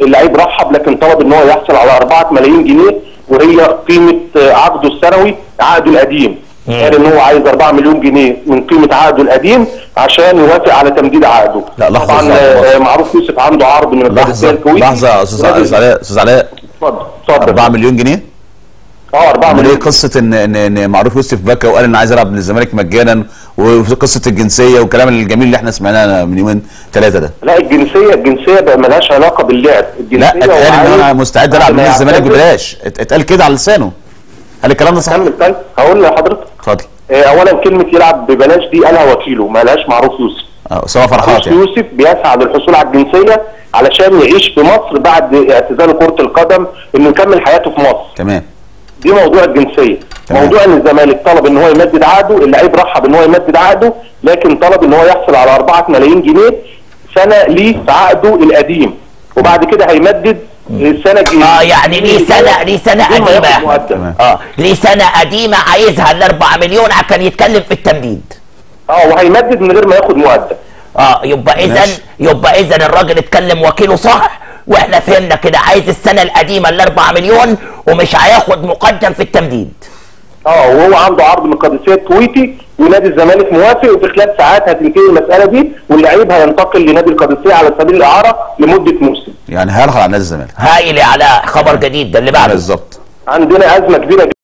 اللعيب رحب لكن طلب ان هو يحصل على 4 ملايين جنيه وهي قيمه عقده السنوي عقده القديم قال ان هو عايز 4 مليون جنيه من قيمه عقده القديم عشان يوافق على تمديد عقده لا، لحظة طبعا لحظة. آه، معروف يوسف عنده عرض من القادسيه لحظه الكويتي لحظه يا استاذ ونادي- أستاذ علاء استاذ علاء اتفضل اتفضل 4 مليون جنيه اه 4 امال ايه مليون قصه ان ان ان معروف يوسف بكى وقال انا عايز العب من الزمالك مجانا وفي قصه الجنسيه والكلام الجميل اللي احنا سمعناه من يومين ثلاثه ده لا الجنسيه الجنسيه بقى ملهاش علاقه باللعب لا الجنسيه اتقال ان هو انا عايز مستعد العب بعد من ما الزمالك يعتزل- ببلاش ات- اتقال كده على لسانه هل الكلام ده صح؟ كمل طيب هقول لحضرتك اتفضل آه، اولا كلمه يلعب ببلاش دي قالها وكيله ما قالهاش معروف يوسف اه اسامه فرحات معروف يعني يوسف بيسعى للحصول على الجنسيه علشان يعيش في مصر بعد اعتزاله كره القدم انه يكمل حياته في مصر تمام دي موضوع الجنسيه تمام. موضوع ان الزمالك طلب ان هو يمدد عقده اللعيب رحب ان هو يمدد عقده لكن طلب ان هو يحصل على 4 ملايين جنيه سنه ليه في عقده القديم وبعد كده هيمدد السنه الجديده اه يعني ليه سنه ليه سنه بدون ما ياخد قديمه مقدم تمام. اه ليه سنه قديمه عايزها ال 4 مليون عشان يتكلم في التمديد اه وهيمدد من غير ما ياخد مقدم اه يبقى اذا ماشي. يبقى اذا الراجل اتكلم وكيله صح واحنا فهمنا كده عايز السنه القديمه ال 4 مليون ومش هياخد مقدم في التمديد اه وهو عنده عرض من القادسيه الكويتي ونادي الزمالك موافق وفي خلال ساعات هتنتهي المساله دي واللعيب هينتقل لنادي القادسيه على سبيل الاعاره لمده موسم يعني هيرحل على نادي الزمالك هايل يا علاء خبر جديد ده اللي بعده بالظبط عندنا ازمه كبيره